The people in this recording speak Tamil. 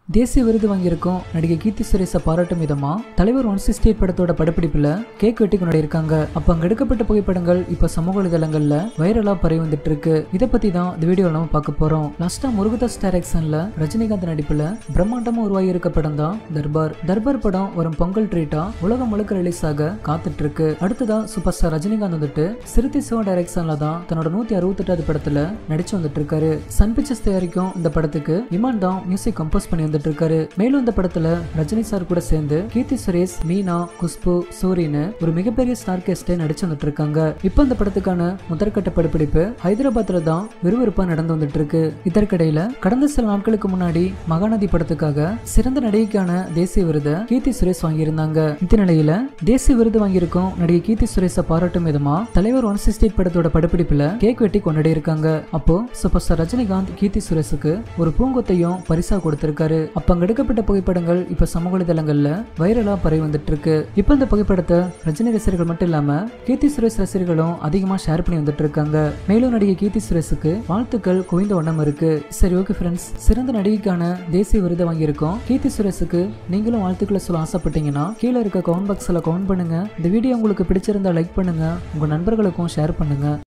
தேசிய விருது வாங்கியிருக்கும் நடிகை கீர்த்தி சுரேஷை பாராட்டும் விதமா தலைவர் ஒன் சிக்ஸ்டி எயிட் படத்தோட படப்பிடிப்புல கேக் வெட்டி கொண்டாடி இருக்காங்க அப்ப அங்க எடுக்கப்பட்ட புகைப்படங்கள் இப்ப சமூக வலைதளங்கள்ல வைரலா பரவி வந்துட்டு இருக்கு இதை பத்தி தான் இந்த வீடியோல நம்ம பார்க்க போறோம் லாஸ்டா முருகதாஸ் டைரக்ஷன்ல ரஜினிகாந்த் நடிப்புல பிரம்மாண்டமா உருவாகி இருக்க படம் தான் தர்பார் தர்பார் படம் வரும் பொங்கல் ட்ரீட்டா உலகம் முழுக்க ரிலீஸ் ஆக காத்துட்டு இருக்கு அடுத்ததா சூப்பர் ஸ்டார் ரஜினிகாந்த் வந்துட்டு சிறுத்தை சிவா டைரக்ஷன்ல தான் தன்னோட நூத்தி அறுபத்தெட்டாவது படத்துல நடிச்சு வந்துட்டு இருக்காரு சன் பிக்சர்ஸ் தயாரிக்கும் இந்த படத்துக்கு இமான் தான் மியூசிக் கம்போஸ் பண்ணி வந்துட்டு இருக்காரு மேலும் இந்த படத்துல ரஜினி சார் கூட சேர்ந்து கீர்த்தி சுரேஷ் மீனா குஷ்பு சூரின்னு ஒரு மிகப்பெரிய ஸ்டார் கேஸ்டே நடிச்சு வந்துட்டு இருக்காங்க இப்போ இந்த படத்துக்கான முதற்கட்ட படப்பிடிப்பு ஹைதராபாத்ல தான் விறுவிறுப்பா நடந்து வந்துட்டு இருக்கு இதற்கிடையில கடந்த சில நாட்களுக்கு முன்னாடி மகாநதி படத்துக்காக சிறந்த நடிகைக்கான தேசிய விருதை கீர்த்தி சுரேஷ் வாங்கியிருந்தாங்க இந்த நிலையில தேசிய விருது வாங்கியிருக்கும் நடிகை கீர்த்தி சுரேஷை பாராட்டும் விதமா தலைவர் ஒன் சிக்ஸ்டி படத்தோட படப்பிடிப்புல கேக் வெட்டி கொண்டாடி இருக்காங்க அப்போ சூப்பர் ஸ்டார் ரஜினிகாந்த் கீர்த்தி சுரேஷுக்கு ஒரு பூங்கொத்தையும் பரிசா கொடுத்திருக்காரு அப்ப அங்க எடுக்கப்பட்ட புகைப்படங்கள் இப்ப சமூக வலைதளங்கள்ல வைரலா பரவி வந்துட்டு இருக்கு இப்ப இந்த புகைப்படத்தை ரஜினி ரசிகர்கள் மட்டும் இல்லாம கீர்த்தி சுரேஷ் ரசிகர்களும் அதிகமா ஷேர் பண்ணி வந்துட்டு இருக்காங்க மேலும் நடிகை கீர்த்தி சுரேஷுக்கு வாழ்த்துக்கள் குவிந்த வண்ணம் இருக்கு சரி ஓகே ஃப்ரெண்ட்ஸ் சிறந்த நடிகைக்கான தேசிய விருதை வாங்கியிருக்கோம் கீர்த்தி சுரேஷுக்கு நீங்களும் வாழ்த்துக்களை சொல்ல ஆசைப்பட்டீங்கன்னா கீழே இருக்க கமெண்ட் பாக்ஸ்ல கமெண்ட் பண்ணுங்க இந்த வீடியோ உங்களுக்கு பிடிச்சிருந்தா லைக் பண்ணுங்க உங்க நண்பர்களுக்கும் ஷேர் பண்ணுங்க